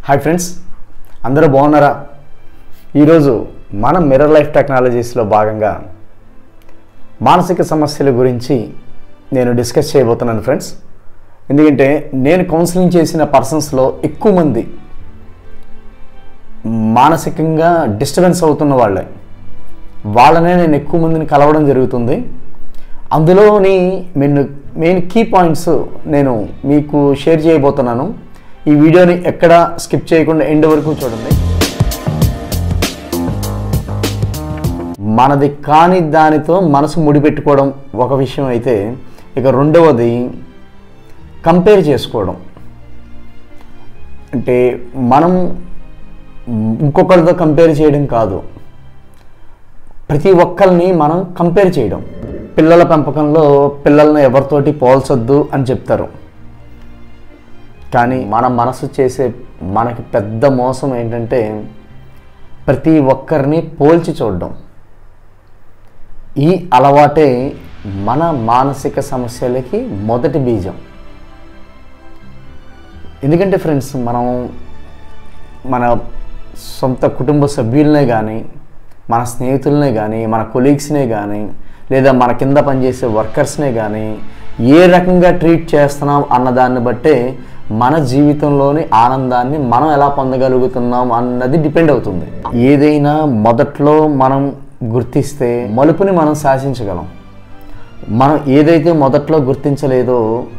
hi friends అందరూ బాగున్నారా ఈరోజు మన మిర్రర్ లైఫ్ టెక్నాలజీస్లో భాగంగా మానసిక సమస్యల గురించి నేను డిస్కస్ చేయబోతున్నాను ఫ్రెండ్స్ ఎందుకంటే నేను కౌన్సిలింగ్ చేసిన పర్సన్స్లో ఎక్కువ మంది మానసికంగా డిస్టర్బెన్స్ అవుతున్న వాళ్ళే వాళ్ళనే నేను ఎక్కువ మందిని కలవడం జరుగుతుంది అందులోని మెయిన్ మెయిన్ కీ పాయింట్స్ నేను మీకు షేర్ చేయబోతున్నాను ఈ వీడియోని ఎక్కడ స్కిప్ చేయకుండా ఎండ్ వరకు చూడండి మనది కాని దానితో మనసు ముడిపెట్టుకోవడం ఒక విషయం అయితే ఇక రెండవది కంపేర్ చేసుకోవడం అంటే మనం ఇంకొకరితో కంపేర్ చేయడం కాదు ప్రతి ఒక్కరిని మనం కంపేర్ చేయడం పిల్లల పెంపకంలో పిల్లల్ని ఎవరితోటి పోల్చొద్దు అని చెప్తారు కానీ మన మనసు చేసే మనకి పెద్ద మోసం ఏంటంటే ప్రతి ఒక్కరిని పోల్చి చూడడం ఈ అలవాటే మన మానసిక సమస్యలకి మొదటి బీజం ఎందుకంటే ఫ్రెండ్స్ మనం మన సొంత కుటుంబ సభ్యులనే కానీ మన స్నేహితులనే కానీ మన కొలీగ్స్నే కానీ లేదా మన కింద పనిచేసే వర్కర్స్నే కానీ ఏ రకంగా ట్రీట్ చేస్తున్నాం అన్నదాన్ని బట్టే మన జీవితంలోని ఆనందాన్ని మనం ఎలా పొందగలుగుతున్నాం అన్నది డిపెండ్ అవుతుంది ఏదైనా మొదట్లో మనం గుర్తిస్తే మలుపుని మనం శాసించగలం మనం ఏదైతే మొదట్లో గుర్తించలేదో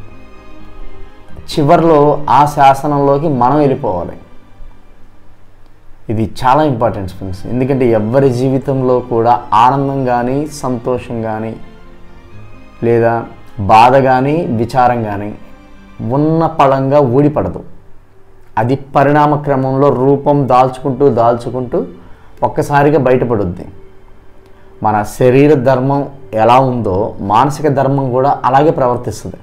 చివరిలో ఆ శాసనంలోకి మనం వెళ్ళిపోవాలి ఇది చాలా ఇంపార్టెంట్ ఫ్రెండ్స్ ఎందుకంటే ఎవరి జీవితంలో కూడా ఆనందం కానీ సంతోషం కానీ లేదా బాధ కానీ విచారం కానీ ఉన్న పళంగా ఊడిపడదు అది పరిణామ క్రమంలో రూపం దాల్చుకుంటూ దాల్చుకుంటూ ఒక్కసారిగా బయటపడుద్ది మన శరీర ధర్మం ఎలా ఉందో మానసిక ధర్మం కూడా అలాగే ప్రవర్తిస్తుంది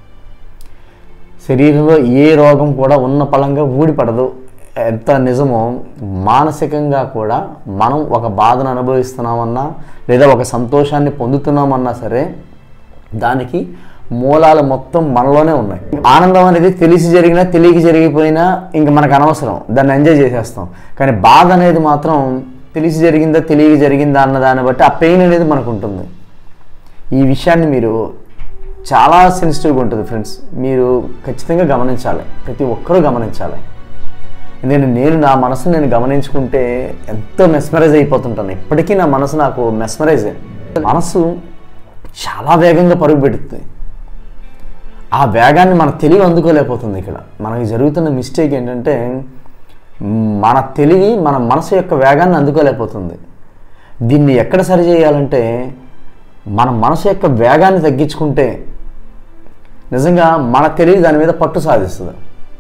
శరీరంలో ఏ రోగం కూడా ఉన్న పళంగా ఊడిపడదు ఎంత నిజమో మానసికంగా కూడా మనం ఒక బాధను అనుభవిస్తున్నామన్నా లేదా ఒక సంతోషాన్ని పొందుతున్నామన్నా సరే దానికి మూలాలు మొత్తం మనలోనే ఉన్నాయి ఆనందం అనేది తెలిసి జరిగినా తెలియక జరిగిపోయినా ఇంక మనకు అనవసరం దాన్ని ఎంజాయ్ చేసేస్తాం కానీ బాధ అనేది మాత్రం తెలిసి జరిగిందా తెలియక జరిగిందా అన్న దాన్ని బట్టి ఆ పెయిన్ అనేది మనకు ఉంటుంది ఈ విషయాన్ని మీరు చాలా సెన్సిటివ్గా ఉంటుంది ఫ్రెండ్స్ మీరు ఖచ్చితంగా గమనించాలి ప్రతి ఒక్కరూ గమనించాలి ఎందుకంటే నేను నా మనసును నేను గమనించుకుంటే ఎంతో మెస్మరైజ్ అయిపోతుంటాను ఇప్పటికీ నా మనసు నాకు మెస్మరైజ్ మనసు చాలా వేగంగా పరుగు పెడుతుంది ఆ వేగాన్ని మన తెలివి అందుకోలేకపోతుంది ఇక్కడ మనకి జరుగుతున్న మిస్టేక్ ఏంటంటే మన తెలివి మన మనసు యొక్క వేగాన్ని అందుకోలేకపోతుంది దీన్ని ఎక్కడ సరి చేయాలంటే మన మనసు యొక్క వేగాన్ని తగ్గించుకుంటే నిజంగా మన తెలివి దాని మీద పట్టు సాధిస్తుంది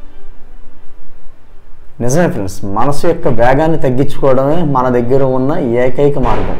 నిజమే ఫ్రెండ్స్ మనసు యొక్క వేగాన్ని తగ్గించుకోవడమే మన దగ్గర ఉన్న ఏకైక మార్గం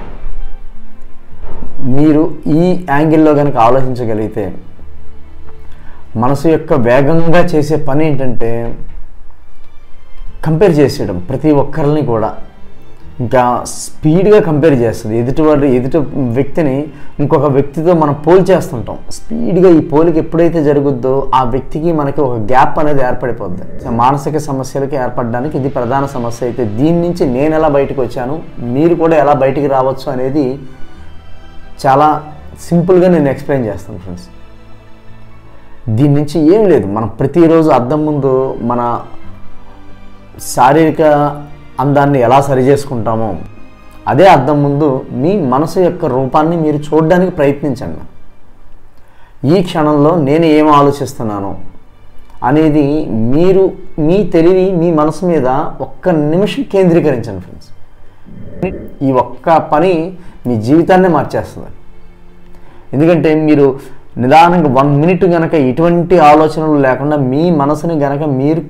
మీరు ఈ యాంగిల్లో కనుక ఆలోచించగలిగితే మనసు యొక్క వేగంగా చేసే పని ఏంటంటే కంపేర్ చేసేయడం ప్రతి ఒక్కరిని కూడా ఇంకా స్పీడ్గా కంపేర్ చేస్తుంది ఎదుటి వాడు ఎదుటి వ్యక్తిని ఇంకొక వ్యక్తితో మనం పోల్చేస్తుంటాం స్పీడ్గా ఈ పోలిక ఎప్పుడైతే జరుగుద్దో ఆ వ్యక్తికి మనకి ఒక గ్యాప్ అనేది ఏర్పడిపోద్ది మానసిక సమస్యలకి ఏర్పడడానికి ఇది ప్రధాన సమస్య అయితే దీని నుంచి నేను ఎలా బయటకు వచ్చాను మీరు కూడా ఎలా బయటికి రావచ్చు అనేది చాలా సింపుల్గా నేను ఎక్స్ప్లెయిన్ చేస్తాను ఫ్రెండ్స్ దీని నుంచి ఏం లేదు మనం ప్రతిరోజు అద్దం ముందు మన శారీరక అందాన్ని ఎలా సరి చేసుకుంటామో అదే అద్దం ముందు మీ మనసు యొక్క రూపాన్ని మీరు చూడడానికి ప్రయత్నించండి ఈ క్షణంలో నేను ఏం ఆలోచిస్తున్నాను అనేది మీరు మీ తెలివి మీ మనసు మీద ఒక్క నిమిషం కేంద్రీకరించండి ఫ్రెండ్స్ ఈ ఒక్క పని మీ జీవితాన్నే మార్చేస్తుంది ఎందుకంటే మీరు నిదానంగా వన్ మినిట్ కనుక ఎటువంటి ఆలోచనలు లేకుండా మీ మనసుని గనక మీరు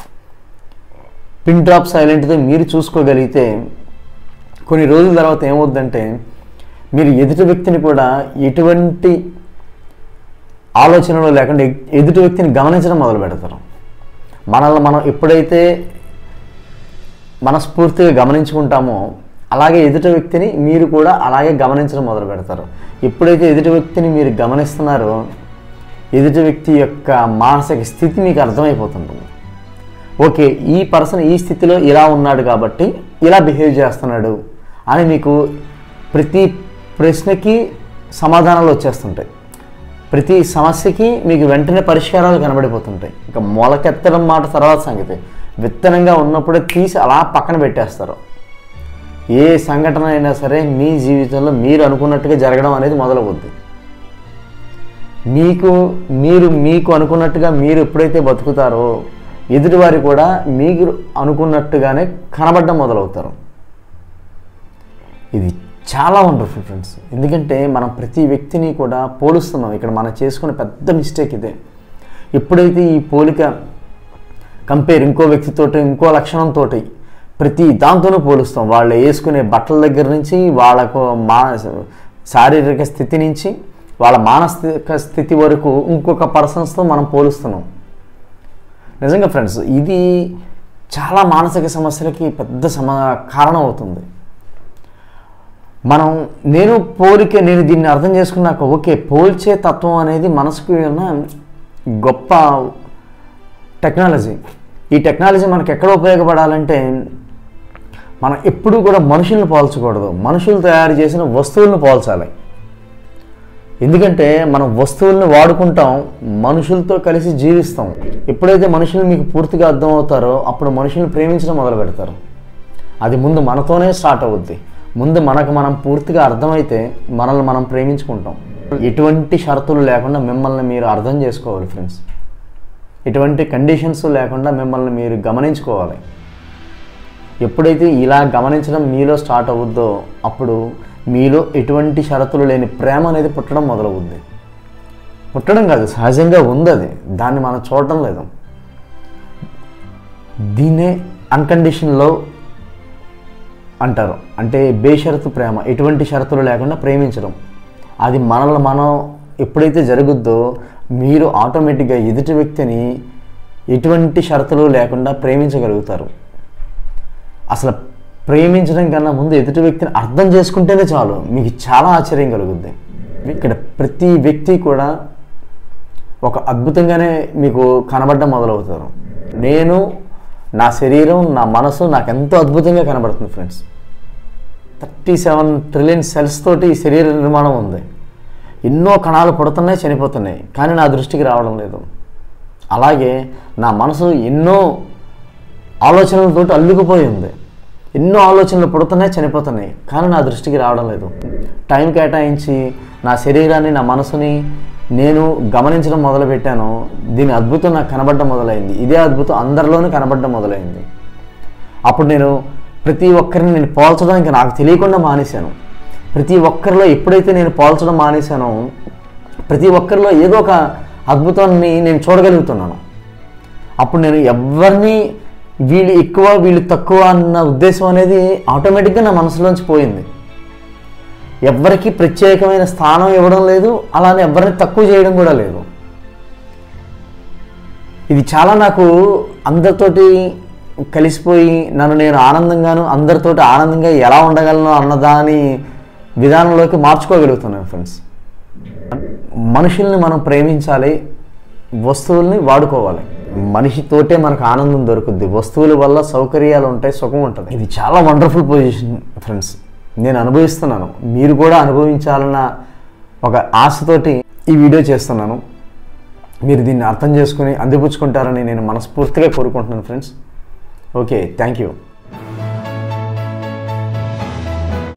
పిన్ డ్రాప్ సైలెంట్తో మీరు చూసుకోగలిగితే కొన్ని రోజుల తర్వాత ఏమవుద్దంటే మీరు ఎదుటి వ్యక్తిని కూడా ఎటువంటి ఆలోచనలు లేకుండా ఎదుటి వ్యక్తిని గమనించడం మొదలు పెడతారు మనల్ని మనం ఎప్పుడైతే మనస్ఫూర్తిగా గమనించుకుంటామో అలాగే ఎదుటి వ్యక్తిని మీరు కూడా అలాగే గమనించడం మొదలు పెడతారు ఎప్పుడైతే ఎదుటి వ్యక్తిని మీరు గమనిస్తున్నారో ఎదుటి వ్యక్తి యొక్క మానసిక స్థితి మీకు అర్థమైపోతుంటుంది ఓకే ఈ పర్సన్ ఈ స్థితిలో ఇలా ఉన్నాడు కాబట్టి ఇలా బిహేవ్ చేస్తున్నాడు అని మీకు ప్రతి ప్రశ్నకి సమాధానాలు వచ్చేస్తుంటాయి ప్రతి సమస్యకి మీకు వెంటనే పరిష్కారాలు కనబడిపోతుంటాయి ఇంకా మొలకెత్తడం మాట తర్వాత సంగతి విత్తనంగా ఉన్నప్పుడే తీసి అలా పక్కన పెట్టేస్తారు ఏ సంఘటన అయినా సరే మీ జీవితంలో మీరు అనుకున్నట్టుగా జరగడం అనేది మొదలవుద్ది మీకు మీరు మీకు అనుకున్నట్టుగా మీరు ఎప్పుడైతే బతుకుతారో ఎదుటివారి కూడా మీరు అనుకున్నట్టుగానే కనబడడం మొదలవుతారు ఇది చాలా వండర్ఫుల్ ఫ్రెండ్స్ ఎందుకంటే మనం ప్రతి వ్యక్తిని కూడా పోలుస్తున్నాం ఇక్కడ మనం చేసుకునే పెద్ద మిస్టేక్ ఇదే ఎప్పుడైతే ఈ పోలిక కంపేర్ ఇంకో వ్యక్తితోటి ఇంకో లక్షణంతో ప్రతి దాంతోనూ పోలుస్తాం వాళ్ళు వేసుకునే బట్టల దగ్గర నుంచి వాళ్ళకు మా శారీరక స్థితి నుంచి వాళ్ళ మానసిక స్థితి వరకు ఇంకొక పర్సన్స్తో మనం పోలుస్తున్నాం నిజంగా ఫ్రెండ్స్ ఇది చాలా మానసిక సమస్యలకి పెద్ద సమ కారణం అవుతుంది మనం నేను పోలిక నేను దీన్ని అర్థం చేసుకున్నాక ఓకే పోల్చే తత్వం అనేది మనసుకు ఉన్న గొప్ప టెక్నాలజీ ఈ టెక్నాలజీ మనకు ఎక్కడ ఉపయోగపడాలంటే మనం ఎప్పుడూ కూడా మనుషుల్ని పోల్చకూడదు మనుషులు తయారు చేసిన వస్తువులను పోల్చాలి ఎందుకంటే మనం వస్తువుల్ని వాడుకుంటాం మనుషులతో కలిసి జీవిస్తాం ఎప్పుడైతే మనుషులు మీకు పూర్తిగా అర్థం అవుతారో అప్పుడు మనుషుల్ని ప్రేమించడం మొదలు పెడతారు అది ముందు మనతోనే స్టార్ట్ అవుద్ది ముందు మనకు మనం పూర్తిగా అర్థమైతే మనల్ని మనం ప్రేమించుకుంటాం ఎటువంటి షరతులు లేకుండా మిమ్మల్ని మీరు అర్థం చేసుకోవాలి ఫ్రెండ్స్ ఎటువంటి కండిషన్స్ లేకుండా మిమ్మల్ని మీరు గమనించుకోవాలి ఎప్పుడైతే ఇలా గమనించడం మీలో స్టార్ట్ అవుద్దో అప్పుడు మీలో ఎటువంటి షరతులు లేని ప్రేమ అనేది పుట్టడం మొదలవుద్ది పుట్టడం కాదు సహజంగా ఉంది అది దాన్ని మనం చూడటం లేదు దీన్నే అన్కండిషన్ లవ్ అంటారు అంటే బేషరతు ప్రేమ ఎటువంటి షరతులు లేకుండా ప్రేమించడం అది మనల్ని మనం ఎప్పుడైతే జరుగుద్దో మీరు ఆటోమేటిక్గా ఎదుటి వ్యక్తిని ఎటువంటి షరతులు లేకుండా ప్రేమించగలుగుతారు అసలు ప్రేమించడం కన్నా ముందు ఎదుటి వ్యక్తిని అర్థం చేసుకుంటేనే చాలు మీకు చాలా ఆశ్చర్యం కలుగుద్ది ఇక్కడ ప్రతి వ్యక్తి కూడా ఒక అద్భుతంగానే మీకు కనబడడం మొదలవుతారు నేను నా శరీరం నా మనసు నాకు ఎంతో అద్భుతంగా కనబడుతుంది friends thirty seven trillion cells తోటి ఈ శరీర నిర్మాణం ఉంది ఎన్నో కణాలు పుడుతున్నాయి చనిపోతున్నాయి కానీ నా దృష్టికి రావడం లేదు అలాగే నా మనసు ఎన్నో ఆలోచనలతోటి అల్లుకుపోయి ఉంది ఎన్నో ఆలోచనలు పుడుతున్నాయి చనిపోతున్నాయి కానీ నా దృష్టికి రావడం లేదు టైం కేటాయించి నా శరీరాన్ని నా మనసుని నేను గమనించడం మొదలుపెట్టాను దీని అద్భుతం నాకు కనబడడం మొదలైంది ఇదే అద్భుతం అందరిలోనూ కనబడడం మొదలైంది అప్పుడు నేను ప్రతి ఒక్కరిని నేను పోల్చడానికి నాకు తెలియకుండా మానేశాను ప్రతి ఒక్కరిలో ఎప్పుడైతే నేను పోల్చడం మానేశానో ప్రతి ఒక్కరిలో ఏదో ఒక అద్భుతాన్ని నేను చూడగలుగుతున్నాను అప్పుడు నేను ఎవరిని వీళ్ళు ఎక్కువ వీళ్ళు తక్కువ అన్న ఉద్దేశం అనేది ఆటోమేటిక్గా నా మనసులోంచి పోయింది ఎవ్వరికి ప్రత్యేకమైన స్థానం ఇవ్వడం లేదు అలానే ఎవరిని తక్కువ చేయడం కూడా లేదు ఇది చాలా నాకు అందరితోటి కలిసిపోయి నన్ను నేను ఆనందంగాను అందరితోటి ఆనందంగా ఎలా ఉండగలను అన్నదాని విధానంలోకి మార్చుకోగలుగుతున్నాను ఫ్రెండ్స్ మనుషుల్ని మనం ప్రేమించాలి వస్తువుల్ని వాడుకోవాలి మనిషితోటే మనకు ఆనందం దొరుకుద్ది వస్తువుల వల్ల సౌకర్యాలు ఉంటాయి సుఖం ఉంటుంది ఇది చాలా వండర్ఫుల్ పొజిషన్ ఫ్రెండ్స్ నేను అనుభవిస్తున్నాను మీరు కూడా అనుభవించాలన్న ఒక ఆశతోటి ఈ వీడియో చేస్తున్నాను మీరు దీన్ని అర్థం చేసుకుని అందిపుచ్చుకుంటారని నేను మనస్ఫూర్తిగా కోరుకుంటున్నాను ఫ్రెండ్స్ ఓకే థ్యాంక్ యూ